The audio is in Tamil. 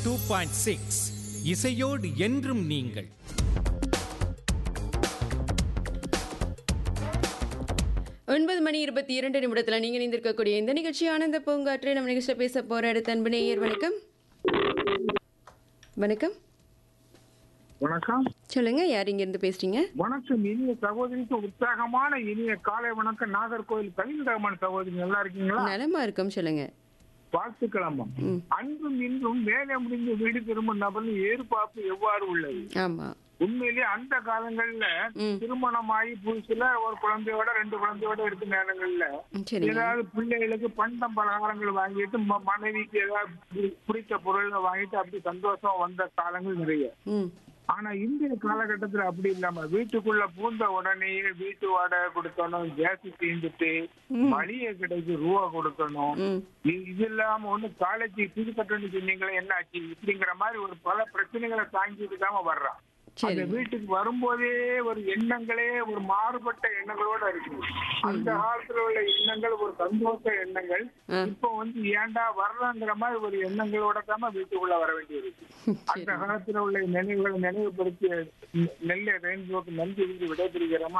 டூ பாயிண்ட் சிக்ஸ் இசையோடு என்றும் நீங்கள் ஒன்பது மணி இருபத்தி இரண்டு நிமிடத்தில் நீங்கள் இணைந்திருக்கக்கூடிய இந்த நிகழ்ச்சி ஆனந்த பூங்காற்று நம்ம நிகழ்ச்சியில் பேச போகிற அடுத்த அன்பு நேயர் வணக்கம் வணக்கம் வணக்கம் சொல்லுங்க யார் இங்கேருந்து பேசுறீங்க வணக்கம் இனிய சகோதரிக்கு உற்சாகமான இனிய காலை வணக்கம் நாகர்கோவில் கலிந்தகமன் சகோதரி நல்லா இருக்கீங்களா நலமா இருக்கும் சொல்லுங்க வாழ்த்துக்கிழமா அன்றும் இன்றும் வேலை முடிந்து வீடு திரும்பும் நபரின் ஏற்பாப்பு எவ்வாறு உள்ளது ஆமா உண்மையிலேயே அந்த காலங்கள்ல ம். திருமணமாகி புதுசுல ஒரு குழந்தையோட ரெண்டு குழந்தையோட இருக்க நேரங்கள்ல ம், சரிங்க ஏதாவது பிள்ளைகளுக்கு பண்டம் பலகாரங்கள் வாங்கிட்டு ம- மனைவிக்கு ஏதாவது பி- பிடித்த பொருள்கள் வாங்கிட்டு அப்படி சந்தோஷம் வந்த காலங்கள் நிறைய ம் ஆனா இந்திய காலகட்டத்துல அப்படி இல்லாம வீட்டுக்குள்ள பூந்த உடனேயே வீட்டு வாடகை கொடுக்கணும் கேஸ் தீந்துட்டு மளிகை கடைக்கு ரூபா கொடுக்கணும் ம் இ- இது இல்லாம ஒண்ணு காலேஜ் ஃபீஸ் கட்டணும்னு சொன்னீங்களே என்ன ஆச்சு இப்படிங்கிற மாதிரி ஒரு பல பிரச்சனைகளை தாங்கிட்டு தான் வர்றான் அந்த சரி வீட்டுக்கு வரும்போதே ஒரு எண்ணங்களே ஒரு மாறுபட்ட எண்ணங்களோட இருக்கு அந்த காலத்துல உள்ள எண்ணங்கள் ஒரு சந்தோஷ எண்ணங்கள் ஆ. இப்போ வந்து ஏன்டா வர்றாங்கிற மாதிரி ஒரு எண்ணங்களோட தான் வீட்டுக்குள்ள வர வேண்டியிருக்கு அந்த சரி காலத்துல உள்ள நினைவுகளை நினைவுபடுத்தி நெல்லை ரெயின்போக்கு நன்றி விடைபெறுகிறோமா